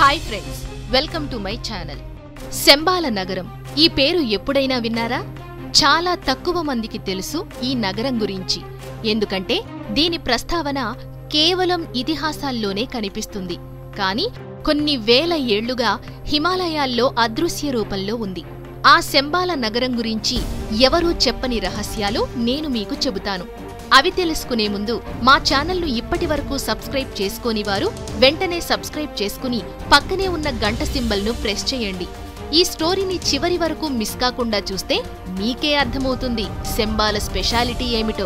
hi friends welcome to my channel Shambhala నగరం ఈ పేరు ఎప్పుడైనా విన్నారా చాలా తక్కువ మందికి తెలుసు ఈ నగరం గురించి ఎందుకంటే దీని ప్రస్తావన కేవలం ఇతిహాసాల్లోనే కనిపిస్తుంది కానీ కొన్ని వేల ఏళ్లుగా హిమాలయాల్లో అదృశ్య రూపంలో ఉంది ఆ శంబాల నగరం గురించి ఎవరూ చెప్పని రహస్యాలు నేను మీకు చెబుతాను అవి తెలుసుకునే ముందు మా ఛానల్ను ఇప్పటి వరకు సబ్స్క్రైబ్ చేసుకోని వారు వెంటనే సబ్స్క్రైబ్ చేసుకుని పక్కనే ఉన్న గంట సింబల్ను ప్రెస్ చేయండి ఈ స్టోరీని చివరి వరకు మిస్ కాకుండా చూస్తే మీకే అర్థమవుతుంది శంబాల స్పెషాలిటీ ఏమిటో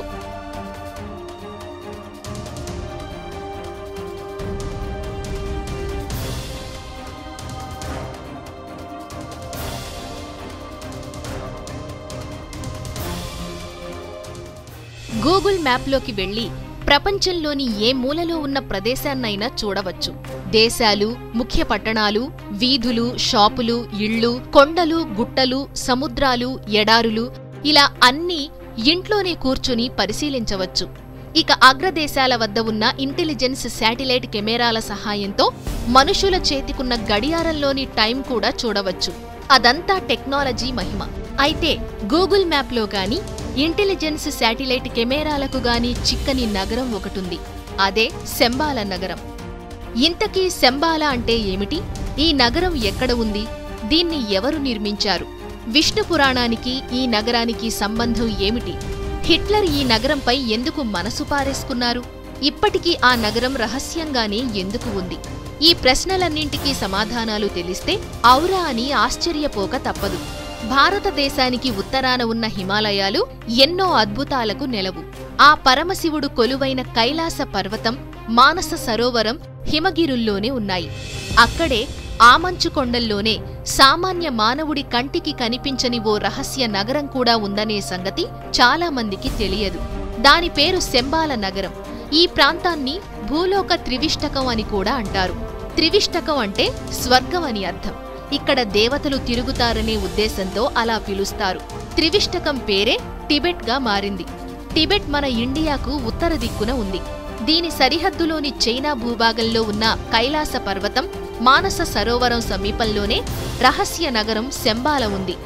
గూగుల్ మ్యాప్లోకి వెళ్లి ప్రపంచంలోని ఏ మూలలో ఉన్న ప్రదేశాన్నైనా చూడవచ్చు దేశాలు ముఖ్య పట్టణాలు వీధులు షాపులు ఇళ్ళు కొండలు గుట్టలు సముద్రాలు ఎడారులు ఇలా అన్నీ ఇంట్లోనే కూర్చుని పరిశీలించవచ్చు ఇక అగ్రదేశాల వద్ద ఉన్న ఇంటెలిజెన్స్ శాటిలైట్ కెమెరాల సహాయంతో మనుషుల చేతికున్న గడియారంలోని టైం కూడా చూడవచ్చు అదంతా టెక్నాలజీ మహిమ అయితే గూగుల్ మ్యాప్లో గాని ఇంటెలిజెన్స్ శాటిలైట్ కెమెరాలకు గాని చిక్కని నగరం ఒకటుంది అదే శంబాల నగరం ఇంతకీ శంబాల అంటే ఏమిటి ఈ నగరం ఎక్కడ ఉంది దీన్ని ఎవరు నిర్మించారు విష్ణు పురాణానికి ఈ నగరానికి సంబంధం ఏమిటి హిట్లర్ ఈ నగరంపై ఎందుకు మనసు పారేసుకున్నారు ఇప్పటికీ ఆ నగరం రహస్యంగానే ఎందుకు ఉంది ఈ ప్రశ్నలన్నింటికీ సమాధానాలు తెలిస్తే ఔరా అని ఆశ్చర్యపోక తప్పదు భారతదేశానికి ఉత్తరాన ఉన్న హిమాలయాలు ఎన్నో అద్భుతాలకు నెలవు ఆ పరమశివుడు కొలువైన కైలాస పర్వతం మానస సరోవరం హిమగిరుల్లోనే ఉన్నాయి అక్కడే ఆమంచు కొండల్లోనే సామాన్య మానవుడి కంటికి కనిపించని ఓ రహస్య నగరం కూడా ఉందనే సంగతి చాలా మందికి తెలియదు దాని పేరు శంబాల నగరం ఈ ప్రాంతాన్ని భూలోక త్రివిష్టకం అని కూడా అంటారు త్రివిష్టకం అంటే స్వర్గం అని అర్థం ఇక్కడ దేవతలు తిరుగుతారనే ఉద్దేశంతో అలా పిలుస్తారు త్రివిష్టకం పేరే టిబెట్గా మారింది టిబెట్ మన ఇండియాకు ఉత్తర దిక్కున ఉంది దీని సరిహద్దులోని చైనా భూభాగంలో ఉన్న కైలాస పర్వతం మానస సరోవరం సమీపంలోనే రహస్య నగరం శంబాల ఉంది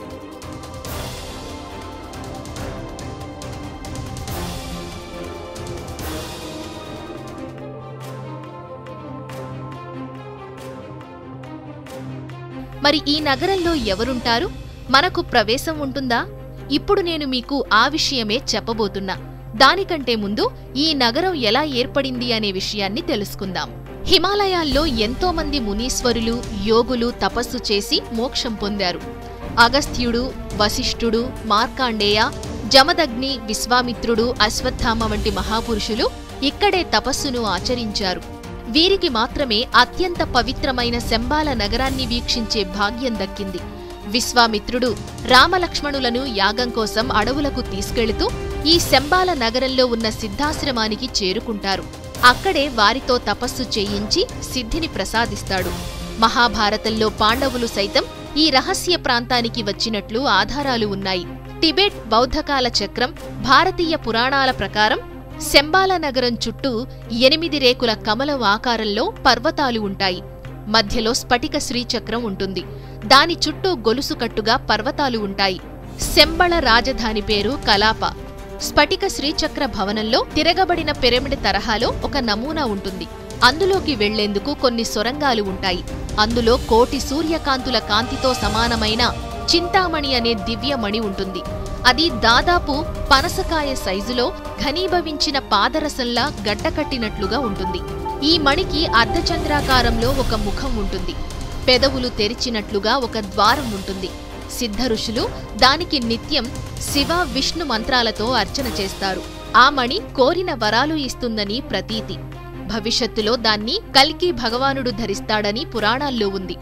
మరి ఈ నగరంలో ఎవరుంటారు మనకు ప్రవేశం ఉంటుందా ఇప్పుడు నేను మీకు ఆ విషయమే చెప్పబోతున్నా దానికంటే ముందు ఈ నగరం ఎలా ఏర్పడింది అనే విషయాన్ని తెలుసుకుందాం హిమాలయాల్లో ఎంతో మంది మునీశ్వరులు యోగులు తపస్సు చేసి మోక్షం పొందారు అగస్త్యుడు వశిష్ఠుడు మార్కాండేయ జమదగ్ని విశ్వామిత్రుడు అశ్వత్థామ వంటి మహాపురుషులు ఇక్కడే తపస్సును ఆచరించారు వీరికి మాత్రమే అత్యంత పవిత్రమైన శంబాల నగరాన్ని వీక్షించే భాగ్యం దక్కింది విశ్వామిత్రుడు రామలక్ష్మణులను యాగం కోసం అడవులకు తీసుకెళుతూ ఈ శంబాల నగరంలో ఉన్న సిద్ధాశ్రమానికి చేరుకుంటారు అక్కడే వారితో తపస్సు చేయించి సిద్ధిని ప్రసాదిస్తాడు మహాభారతంలో పాండవులు సైతం ఈ రహస్య ప్రాంతానికి వచ్చినట్లు ఆధారాలు ఉన్నాయి టిబెట్ బౌద్ధకాల చక్రం భారతీయ పురాణాల ప్రకారం శంబాల నగరం చుట్టూ ఎనిమిది రేకుల కమలం ఆకారంలో పర్వతాలు ఉంటాయి మధ్యలో స్ఫటిక శ్రీచక్రం ఉంటుంది దాని చుట్టూ గొలుసుకట్టుగా పర్వతాలు ఉంటాయి శంబళ రాజధాని పేరు కలాప స్ఫటిక శ్రీచక్ర భవనంలో తిరగబడిన పిరమిడ్ తరహాలో ఒక నమూనా ఉంటుంది అందులోకి వెళ్లేందుకు కొన్ని సొరంగాలు ఉంటాయి అందులో కోటి సూర్యకాంతుల కాంతితో సమానమైన చింతామణి అనే దివ్యమణి ఉంటుంది అది దాదాపు పనసకాయ సైజులో ఘనీభవించిన పాదరసంలా గడ్డకట్టినట్లుగా ఉంటుంది ఈ మణికి అర్ధచంద్రాకారంలో ఒక ముఖం ఉంటుంది పెదవులు తెరిచినట్లుగా ఒక ద్వారం ఉంటుంది సిద్ధ ఋషులు దానికి నిత్యం శివ విష్ణు మంత్రాలతో అర్చన చేస్తారు ఆ మణి కోరిన వరాలు ఇస్తుందని ప్రతీతి భవిష్యత్తులో దాన్ని కల్కి భగవానుడు ధరిస్తాడని పురాణాల్లో ఉంది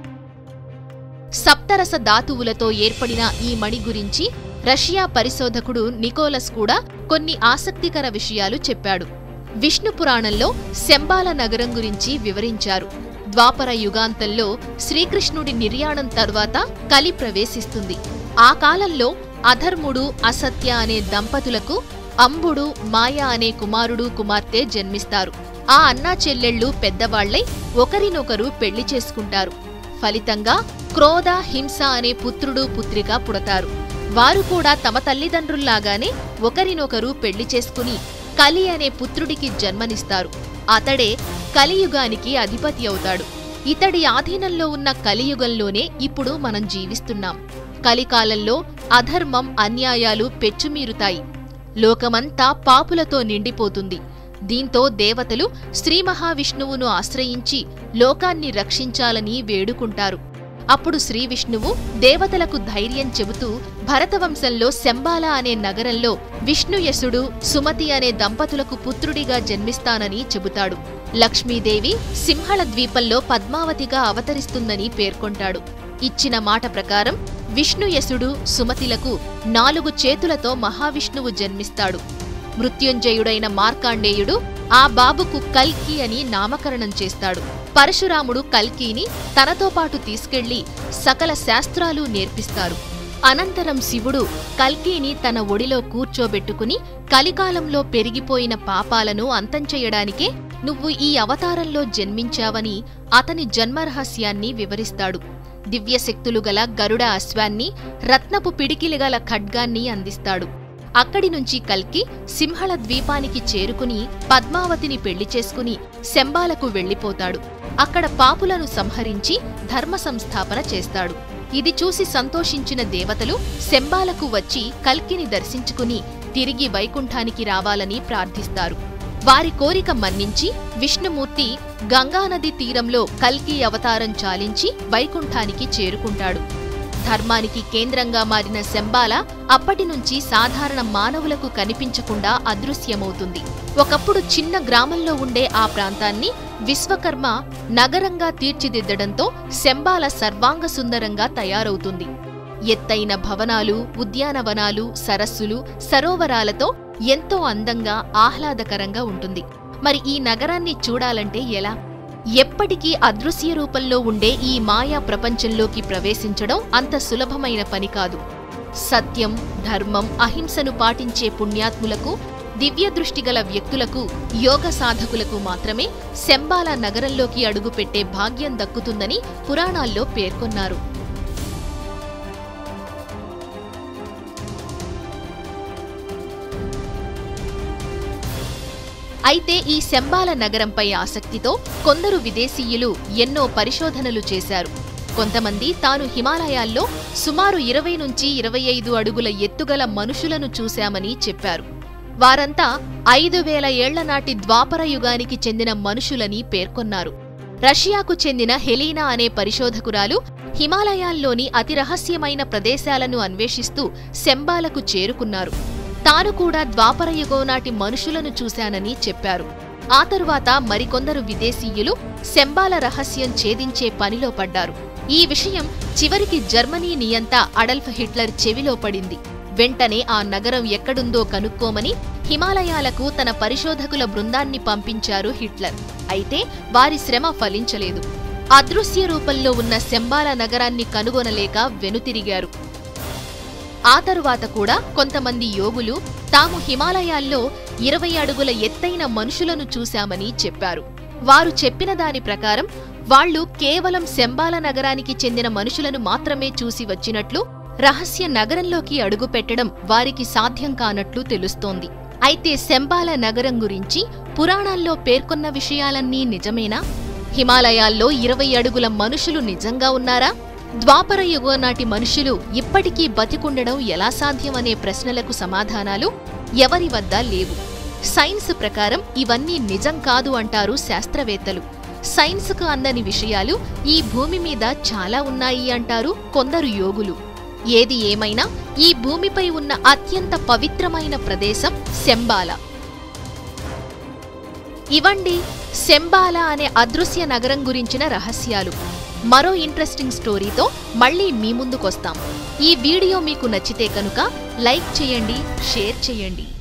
సప్తరస ధాతువులతో ఏర్పడిన ఈ మణి గురించి రష్యా పరిశోధకుడు నికోలస్ కూడా కొన్ని ఆసక్తికర విషయాలు చెప్పాడు విష్ణు పురాణంలో శంబాల నగరం గురించి వివరించారు ద్వాపర యుగాంతంలో శ్రీకృష్ణుడి నిర్యాణం తరువాత కలి ప్రవేశిస్తుంది ఆ కాలంలో అధర్ముడు అసత్య అనే దంపతులకు అంబుడు మాయ అనే కుమారుడు కుమార్తె జన్మిస్తారు ఆ అన్నా చెల్లెళ్ళు పెద్దవాళ్లై ఒకరినొకరు పెళ్లి చేసుకుంటారు ఫలితంగా క్రోధ హింస అనే పుత్రుడు పుత్రిక పుడతారు వారు కూడా తమ తల్లిదండ్రుల్లాగానే ఒకరినొకరు పెళ్లి చేసుకుని కలి అనే పుత్రుడికి జన్మనిస్తారు అతడే కలియుగానికి అధిపతి అవుతాడు ఇతడి ఆధీనంలో ఉన్న కలియుగంలోనే ఇప్పుడు మనం జీవిస్తున్నాం కలికాలంలో అధర్మం అన్యాయాలు పెచ్చుమీరుతాయి లోకమంతా పాపులతో నిండిపోతుంది దీంతో దేవతలు శ్రీ మహావిష్ణువును ఆశ్రయించి లోకాన్ని రక్షించాలని వేడుకుంటారు అప్పుడు శ్రీ విష్ణువు దేవతలకు ధైర్యం చెబుతూ భరతవంశంలో శంబాల అనే నగరంలో విష్ణుయసుడు సుమతి అనే దంపతులకు పుత్రుడిగా జన్మిస్తానని చెబుతాడు లక్ష్మీదేవి సింహళ ద్వీపంలో పద్మావతిగా అవతరిస్తుందని పేర్కొంటాడు ఇచ్చిన మాట ప్రకారం విష్ణుయసుడు సుమతిలకు నాలుగు చేతులతో మహావిష్ణువు జన్మిస్తాడు మృత్యుంజయుడైన మార్కాండేయుడు ఆ బాబుకు కల్కి అని నామకరణం చేస్తాడు పరశురాముడు కల్కీని తనతో పాటు తీసుకెళ్లి సకల శాస్త్రాలు నేర్పిస్తారు అనంతరం శివుడు కల్కీని తన ఒడిలో కూర్చోబెట్టుకుని కలికాలంలో పెరిగిపోయిన పాపాలను అంతం చేయడానికే నువ్వు ఈ అవతారంలో జన్మించావని అతని జన్మరహస్యాన్ని వివరిస్తాడు దివ్యశక్తులు గల గరుడ అశ్వాన్ని రత్నపు పిడికిలి గల ఖడ్గాన్ని అందిస్తాడు అక్కడి నుంచి కల్కి సింహళ ద్వీపానికి చేరుకుని పద్మావతిని పెళ్లి చేసుకుని శంబాలకు వెళ్లిపోతాడు అక్కడ పాపులను సంహరించి ధర్మ సంస్థాపన చేస్తాడు ఇది చూసి సంతోషించిన దేవతలు శంబాలకు వచ్చి కల్కిని దర్శించుకుని తిరిగి వైకుంఠానికి రావాలని ప్రార్థిస్తారు వారి కోరిక మన్నించి విష్ణుమూర్తి గంగానది తీరంలో కల్కి అవతారం చాలించి వైకుంఠానికి చేరుకుంటాడు ధర్మానికి కేంద్రంగా మారిన శంబాల అప్పటి నుంచి సాధారణ మానవులకు కనిపించకుండా అదృశ్యమవుతుంది ఒకప్పుడు చిన్న గ్రామంలో ఉండే ఆ ప్రాంతాన్ని విశ్వకర్మ నగరంగా తీర్చిదిద్దడంతో శంబాల సర్వాంగ సుందరంగా తయారవుతుంది ఎత్తైన భవనాలు ఉద్యానవనాలు సరస్సులు సరోవరాలతో ఎంతో అందంగా ఆహ్లాదకరంగా ఉంటుంది మరి ఈ నగరాన్ని చూడాలంటే ఎలా ఎప్పటికీ అదృశ్య రూపంలో ఉండే ఈ మాయా ప్రపంచంలోకి ప్రవేశించడం అంత సులభమైన పని కాదు సత్యం ధర్మం అహింసను పాటించే పుణ్యాత్ములకు దివ్య దృష్టిగల వ్యక్తులకు యోగ సాధకులకు మాత్రమే శంబాల నగరంలోకి అడుగుపెట్టే భాగ్యం దక్కుతుందని పురాణాల్లో పేర్కొన్నారు అయితే ఈ శంబాల నగరంపై ఆసక్తితో కొందరు విదేశీయులు ఎన్నో పరిశోధనలు చేశారు కొంతమంది తాను హిమాలయాల్లో సుమారు ఇరవై నుంచి ఇరవై ఐదు అడుగుల ఎత్తుగల మనుషులను చూశామని చెప్పారు వారంతా ఐదు వేల ఏళ్ల నాటి ద్వాపర యుగానికి చెందిన మనుషులని పేర్కొన్నారు రష్యాకు చెందిన హెలీనా అనే పరిశోధకురాలు హిమాలయాల్లోని అతి రహస్యమైన ప్రదేశాలను అన్వేషిస్తూ శంబాలకు చేరుకున్నారు తాను కూడా ద్వాపర యుగం నాటి మనుషులను చూశానని చెప్పారు ఆ తరువాత మరికొందరు విదేశీయులు శంబాల రహస్యం ఛేదించే పనిలో పడ్డారు ఈ విషయం చివరికి జర్మనీ నియంత అడల్ఫ్ హిట్లర్ చెవిలో పడింది వెంటనే ఆ నగరం ఎక్కడుందో కనుక్కోమని హిమాలయాలకు తన పరిశోధకుల బృందాన్ని పంపించారు హిట్లర్ అయితే వారి శ్రమ ఫలించలేదు అదృశ్య రూపంలో ఉన్న శంబాల నగరాన్ని కనుగొనలేక వెనుతిరిగారు ఆ తరువాత కూడా కొంతమంది యోగులు తాము హిమాలయాల్లో ఇరవై అడుగుల ఎత్తైన మనుషులను చూశామని చెప్పారు వారు చెప్పిన దాని ప్రకారం వాళ్ళు కేవలం శంబాల నగరానికి చెందిన మనుషులను మాత్రమే చూసి వచ్చినట్లు రహస్య నగరంలోకి అడుగుపెట్టడం వారికి సాధ్యం కానట్లు తెలుస్తోంది అయితే శంబాల నగరం గురించి పురాణాల్లో పేర్కొన్న విషయాలన్నీ నిజమేనా హిమాలయాల్లో ఇరవై అడుగుల మనుషులు నిజంగా ఉన్నారా ద్వాపర యుగం నాటి మనుషులు ఇప్పటికీ బతికుండడం ఎలా సాధ్యమనే ప్రశ్నలకు సమాధానాలు ఎవరి వద్ద లేవు సైన్స్ ప్రకారం ఇవన్నీ నిజం కాదు అంటారు శాస్త్రవేత్తలు సైన్స్కు అందని విషయాలు ఈ భూమి మీద చాలా ఉన్నాయి అంటారు కొందరు యోగులు ఏది ఏమైనా ఈ భూమిపై ఉన్న అత్యంత పవిత్రమైన ప్రదేశం శంబాల ఇవండి శంబాల అనే అదృశ్య నగరం గురించిన రహస్యాలు మరో ఇంట్రెస్టింగ్ స్టోరీతో మళ్ళీ మీ ముందుకొస్తాం ఈ వీడియో మీకు నచ్చితే కనుక లైక్ చేయండి షేర్ చేయండి